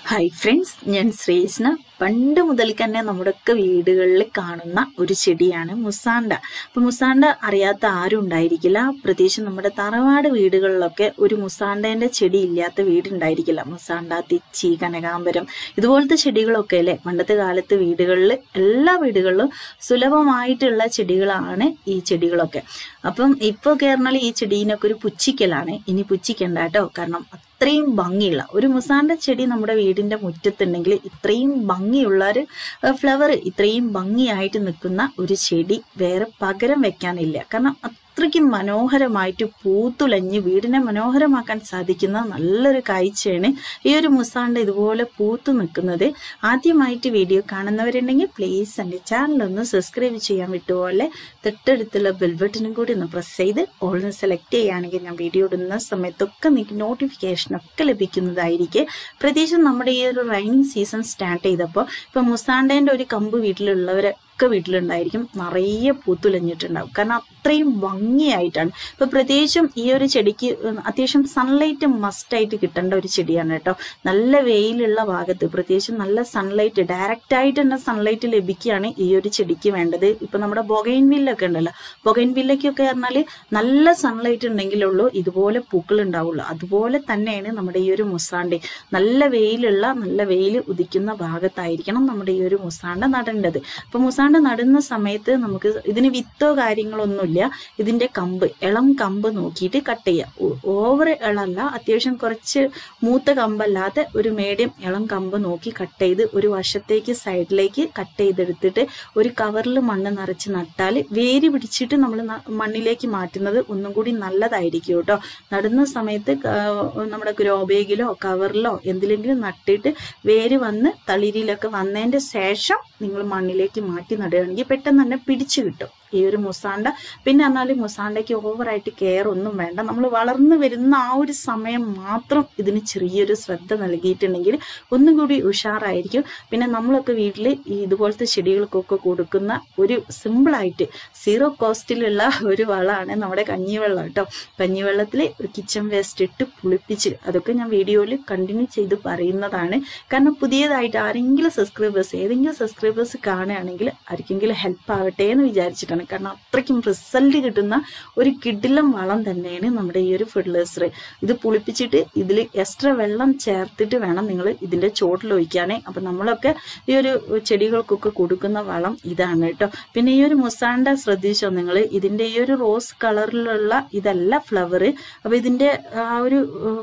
hi friends ഞാൻ ശ്രീസ്ന പണ്ട് മുതൽ തന്നെ നമ്മുടെയൊക്കെ വീടുകളിൽ കാണുന്ന ഒരു ചെടിയാണ് മുസാണ്ട അപ്പൊ മുസാണ്ട അറിയാത്ത ആരും ഉണ്ടായിരിക്കില്ല പ്രത്യേകിച്ച് നമ്മുടെ തറവാട് വീടുകളിലൊക്കെ ഒരു മുസാണ്ടേന്റെ ചെടി ഇല്ലാത്ത വീടുണ്ടായിരിക്കില്ല മുസാണ്ട തിച്ചി കനകാമ്പരം ഇതുപോലത്തെ ചെടികളൊക്കെ അല്ലേ പണ്ടത്തെ കാലത്ത് വീടുകളിൽ എല്ലാ വീടുകളിലും സുലഭമായിട്ടുള്ള ചെടികളാണ് ഈ ചെടികളൊക്കെ അപ്പം ഇപ്പൊ കേരള ഈ ചെടീനൊക്കെ ഒരു പുച്ഛിക്കലാണ് ഇനി പുച്ഛിക്കണ്ട കേട്ടോ കാരണം അത്രയും ഭംഗിയുള്ള ഒരു മുസാണ്ട ചെടി നമ്മുടെ വീടിന്റെ മുറ്റത്തുണ്ടെങ്കിൽ ഇത്രയും ഭംഗിയുള്ള ഒരു ഫ്ലവർ ഇത്രയും ഭംഗിയായിട്ട് നിൽക്കുന്ന ഒരു ചെടി വേറെ പകരം വെക്കാനില്ല കാരണം അത്രയ്ക്കും മനോഹരമായിട്ട് പൂത്തുലഞ്ഞ് വീടിനെ മനോഹരമാക്കാൻ സാധിക്കുന്ന നല്ലൊരു കാഴ്ചയാണ് ഈ ഒരു മുസാണ്ട ഇതുപോലെ പൂത്തു നിൽക്കുന്നത് ആദ്യമായിട്ട് വീഡിയോ കാണുന്നവരുണ്ടെങ്കിൽ പ്ലീസ് എൻ്റെ ചാനൽ ഒന്ന് സബ്സ്ക്രൈബ് ചെയ്യാൻ വിട്ടുപോലെ തൊട്ടടുത്തുള്ള ബെൽബട്ടനും കൂടി ഒന്ന് പ്രസ് ചെയ്ത് ഓൾന്ന് സെലക്ട് ചെയ്യുകയാണെങ്കിൽ ഞാൻ വീഡിയോ ഇടുന്ന സമയത്തൊക്കെ നിങ്ങൾക്ക് നോട്ടിഫിക്കേഷൻ ഒക്കെ ലഭിക്കുന്നതായിരിക്കും പ്രത്യേകിച്ചും നമ്മുടെ ഈ ഒരു റൈനിങ് സീസൺ സ്റ്റാർട്ട് ചെയ്തപ്പോൾ ഇപ്പം മുസാണ്ടേൻ്റെ ഒരു കമ്പ് വീട്ടിലുള്ളവരെ ഒക്കെ വീട്ടിലുണ്ടായിരിക്കും നിറയെ പൂത്തുലഞ്ഞിട്ടുണ്ടാവും കാരണം അത്രയും ഭംഗിയായിട്ടാണ് ഇപ്പൊ പ്രത്യേകിച്ചും ഈ ഒരു ചെടിക്ക് അത്യാവശ്യം സൺലൈറ്റ് മസ്റ്റായിട്ട് കിട്ടേണ്ട ഒരു ചെടിയാണ് കേട്ടോ നല്ല വെയിലുള്ള ഭാഗത്ത് പ്രത്യേകിച്ചും നല്ല സൺലൈറ്റ് ഡയറക്റ്റ് ആയിട്ട് തന്നെ സൺലൈറ്റ് ലഭിക്കുകയാണ് ഈ ഒരു ചെടിക്ക് വേണ്ടത് ഇപ്പൊ നമ്മുടെ ബൊഗൈൻ വില്ലൊക്കെ ഉണ്ടല്ലോ ബൊഗൈൻ വില്ലയ്ക്കൊക്കെ പറഞ്ഞാൽ നല്ല സൺലൈറ്റ് ഉണ്ടെങ്കിലുള്ളൂ ഇതുപോലെ പൂക്കൾ ഉണ്ടാവുള്ളൂ അതുപോലെ തന്നെയാണ് നമ്മുടെ ഈ ഒരു മുസാണ്ടി നല്ല വെയിലുള്ള നല്ല വെയിൽ ഉദിക്കുന്ന ഭാഗത്തായിരിക്കണം നമ്മുടെ ഈ ഒരു മുസാണ്ട നടേണ്ടത് അപ്പൊ മുസാണ്ട നടുന്ന സമയത്ത് നമുക്ക് ഇതിന് വിത്തോ കാര്യങ്ങളൊന്നുമില്ല ഇതിന്റെ കമ്പ് ഇളം കമ്പ് നോക്കിയിട്ട് കട്ട് ചെയ്യുക ഓവർ ഇളല്ല അത്യാവശ്യം കുറച്ച് മൂത്ത കമ്പല്ലാതെ ഒരു മീഡിയം ഇളം കമ്പ് നോക്കി കട്ട് ചെയ്ത് ഒരു വശത്തേക്ക് സൈഡിലേക്ക് കട്ട് ചെയ്തെടുത്തിട്ട് ഒരു കവറിൽ മണ്ണ് നിറച്ച് നട്ടാൽ വേര് പിടിച്ചിട്ട് നമ്മൾ മണ്ണിലേക്ക് മാറ്റുന്നത് ഒന്നും കൂടി നല്ലതായിരിക്കും കേട്ടോ നടുന്ന സമയത്ത് നമ്മുടെ ഗ്രോ ബാഗിലോ കവറിലോ എന്തിലെങ്കിലും നട്ടിട്ട് വേര് വന്ന് തളിരിലൊക്കെ വന്നതിന്റെ ശേഷം നിങ്ങൾ മണ്ണിലേക്ക് മാറ്റി നടുകയാണെങ്കിൽ പെട്ടെന്ന് തന്നെ പിടിച്ചു കിട്ടും ഈ ഒരു മുസാണ്ട പിന്നെ എന്നാൽ മുസാണ്ടയ്ക്ക് ഓവറായിട്ട് കെയർ ഒന്നും വേണ്ട നമ്മൾ വളർന്നു വരുന്ന ആ ഒരു സമയം മാത്രം ഇതിന് ചെറിയൊരു ശ്രദ്ധ നൽകിയിട്ടുണ്ടെങ്കിൽ ഒന്നും കൂടി ഉഷാറായിരിക്കും പിന്നെ നമ്മളൊക്കെ വീട്ടിൽ ഈ ഇതുപോലത്തെ ചെടികൾക്കൊക്കെ കൊടുക്കുന്ന ഒരു സിമ്പിളായിട്ട് സീറോ കോസ്റ്റിലുള്ള ഒരു വളമാണ് നമ്മുടെ കഞ്ഞിവെള്ളം കേട്ടോ കഞ്ഞിവെള്ളത്തിൽ കിച്ചൺ വേസ്റ്റ് ഇട്ട് പുളിപ്പിച്ച് അതൊക്കെ ഞാൻ വീഡിയോയിൽ കണ്ടിന്യൂ ചെയ്ത് പറയുന്നതാണ് കാരണം പുതിയതായിട്ട് ആരെങ്കിലും സബ്സ്ക്രൈബേഴ്സ് ഏതെങ്കിലും സബ്സ്ക്രൈബേഴ്സ് കാണുകയാണെങ്കിൽ ആർക്കെങ്കിലും ഹെൽപ്പ് ആവട്ടെ എന്ന് വിചാരിച്ചിട്ടാണ് കാരണം അത്രയ്ക്കും റിസൾട്ട് കിട്ടുന്ന ഒരു കിടിലം വളം തന്നെയാണ് നമ്മുടെ ഈ ഒരു ഫെർട്ടിലൈസർ ഇത് പുളിപ്പിച്ചിട്ട് ഇതിൽ എക്സ്ട്രാ വെള്ളം ചേർത്തിട്ട് വേണം നിങ്ങൾ ഇതിന്റെ ചോട്ടിൽ ഒഴിക്കാനേ അപ്പൊ നമ്മളൊക്കെ ഈ ഒരു ചെടികൾക്കൊക്കെ കൊടുക്കുന്ന വളം ഇതാണ് കേട്ടോ പിന്നെ ഈ ഒരു മുസാണ്ട ശ്രദ്ധിച്ചോ നിങ്ങൾ ഇതിന്റെ ഈ ഒരു റോസ് കളറിലുള്ള ഇതല്ല ഫ്ലവർ അപ്പൊ ഇതിന്റെ ആ ഒരു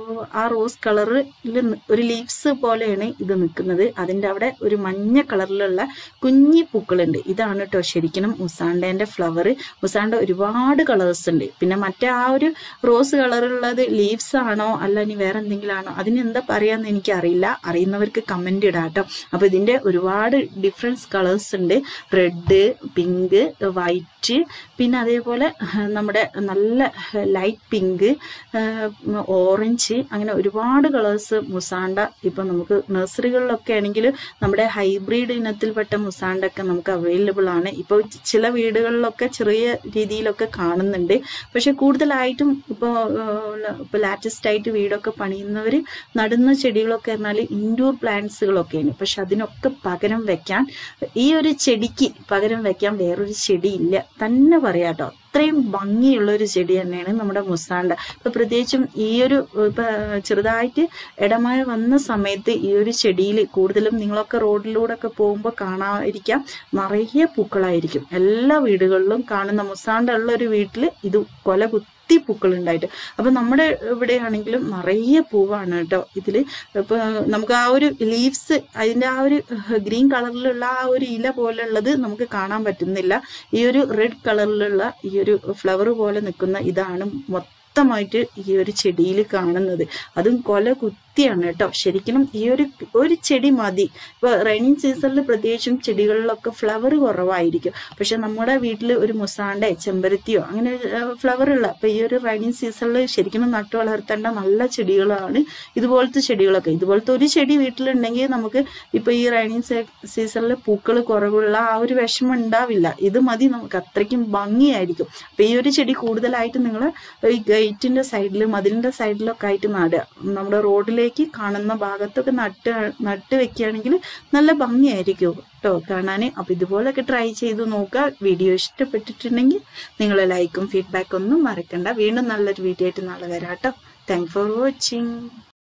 ആ റോസ് കളറിൽ ഒരു ലീവ്സ് പോലെയാണ് ഇത് നിൽക്കുന്നത് അതിന്റെ അവിടെ ഒരു മഞ്ഞ കളറിലുള്ള കുഞ്ഞി പൂക്കളുണ്ട് ഇതാണ് കേട്ടോ ശരിക്കും മുസാണ്ടേന്റെ ഫ്ലവർ മുസാണ്ട ഒരുപാട് കളേഴ്സ് ഉണ്ട് പിന്നെ മറ്റേ ആ ഒരു റോസ് കളറുള്ളത് ലീവ്സ് ആണോ അല്ല ഇനി വേറെ എന്തെങ്കിലും ആണോ അതിന് എന്താ പറയാന്ന് എനിക്ക് അറിയില്ല അറിയുന്നവർക്ക് കമന്റ് ഇടാം കേട്ടോ അപ്പൊ ഇതിന്റെ ഒരുപാട് ഡിഫറൻസ് കളേഴ്സ് ഉണ്ട് റെഡ് പിങ്ക് വൈറ്റ് പിന്നെ അതേപോലെ നമ്മുടെ നല്ല ലൈറ്റ് പിങ്ക് ഓറഞ്ച് അങ്ങനെ ഒരുപാട് കളേഴ്സ് മുസാണ്ട ഇപ്പൊ നമുക്ക് നഴ്സറികളിലൊക്കെ ആണെങ്കിൽ നമ്മുടെ ഹൈബ്രിഡ് ഇനത്തിൽപ്പെട്ട മുസാണ്ട ഒക്കെ നമുക്ക് അവൈലബിൾ ആണ് ഇപ്പോൾ ചില വീടുകളിലൊക്കെ ചെറിയ രീതിയിലൊക്കെ കാണുന്നുണ്ട് പക്ഷെ കൂടുതലായിട്ടും ഇപ്പോൾ ഇപ്പോൾ ലാറ്റസ്റ്റ് ആയിട്ട് വീടൊക്കെ പണിയുന്നവർ നടുന്ന ചെടികളൊക്കെ പറഞ്ഞാൽ ഇൻഡോർ പ്ലാന്റ്സുകളൊക്കെയാണ് പക്ഷെ അതിനൊക്കെ പകരം വെക്കാൻ ഈ ഒരു ചെടിക്ക് പകരം വെക്കാൻ വേറൊരു ചെടിയില്ല തന്നെ പറയാട്ടോ അത്രയും ഭംഗിയുള്ള ഒരു ചെടി തന്നെയാണ് നമ്മുടെ മുസാണ്ട ഇപ്പൊ പ്രത്യേകിച്ചും ഈ ഒരു ഇപ്പൊ ചെറുതായിട്ട് ഇടമഴ വന്ന സമയത്ത് ഈ ഒരു ചെടിയിൽ കൂടുതലും നിങ്ങളൊക്കെ റോഡിലൂടെ ഒക്കെ പോകുമ്പോൾ കാണാതിരിക്കാം നിറയെ പൂക്കളായിരിക്കും എല്ലാ വീടുകളിലും കാണുന്ന മുസാണ്ട ഉള്ള ഒരു വീട്ടിൽ ഇത് കൊല കുത്തി പൂക്കൾ ഉണ്ടായിട്ട് അപ്പൊ നമ്മുടെ ഇവിടെ ആണെങ്കിലും നിറയെ പൂവാണ് കേട്ടോ ഇതിൽ ഇപ്പൊ നമുക്ക് ആ ഒരു ലീവ്സ് അതിന്റെ ആ ഒരു ഗ്രീൻ കളറിലുള്ള ആ ഒരു ഇല പോലുള്ളത് നമുക്ക് കാണാൻ പറ്റുന്നില്ല ഈ ഒരു റെഡ് കളറിലുള്ള ഈ ഒരു ഫ്ലവർ പോലെ നിൽക്കുന്ന ഇതാണ് മൊത്തമായിട്ട് ഈ ഒരു ചെടിയിൽ കാണുന്നത് അതും കൊല കുത്തിയാണ് കേട്ടോ ശരിക്കും ഈ ഒരു ഒരു ചെടി മതി ഇപ്പൊ റൈനിങ് സീസണിൽ പ്രത്യേകിച്ചും ചെടികളിലൊക്കെ ഫ്ലവർ കുറവായിരിക്കും പക്ഷെ നമ്മുടെ വീട്ടിൽ ഒരു മുസാണ്ട ചെമ്പരത്തിയോ അങ്ങനെ ഫ്ലവർ ഉള്ള അപ്പൊ ഈ ഒരു റൈനിങ് സീസണിൽ ശരിക്കും നട്ടു വളർത്തേണ്ട നല്ല ചെടികളാണ് ഇതുപോലത്തെ ചെടികളൊക്കെ ഇതുപോലത്തെ ഒരു ചെടി വീട്ടിലുണ്ടെങ്കിൽ നമുക്ക് ഇപ്പൊ ഈ റൈനിങ് സീസണിൽ പൂക്കൾ കുറവുള്ള ആ ഒരു വിഷമം ഉണ്ടാവില്ല ഇത് മതി നമുക്ക് അത്രയ്ക്കും ഭംഗിയായിരിക്കും അപ്പൊ ഈ ഒരു ചെടി കൂടുതലായിട്ട് നിങ്ങൾ ഈ ഗേറ്റിന്റെ സൈഡിൽ മതിലിന്റെ സൈഡിലൊക്കെ ആയിട്ട് നടുക നമ്മുടെ റോഡിലേക്ക് സൈഡിലേക്ക് കാണുന്ന ഭാഗത്തൊക്കെ നട്ട് നട്ട് വെക്കുകയാണെങ്കിൽ നല്ല ഭംഗിയായിരിക്കും കേട്ടോ കാണാൻ അപ്പോൾ ഇതുപോലൊക്കെ ട്രൈ ചെയ്ത് നോക്കുക വീഡിയോ ഇഷ്ടപ്പെട്ടിട്ടുണ്ടെങ്കിൽ നിങ്ങൾ ലൈക്കും ഫീഡ്ബാക്കും ഒന്നും മറക്കണ്ട വീണ്ടും നല്ലൊരു വീഡിയോ ആയിട്ട് നാളെ വരാം കേട്ടോ താങ്ക് ഫോർ വാച്ചിങ്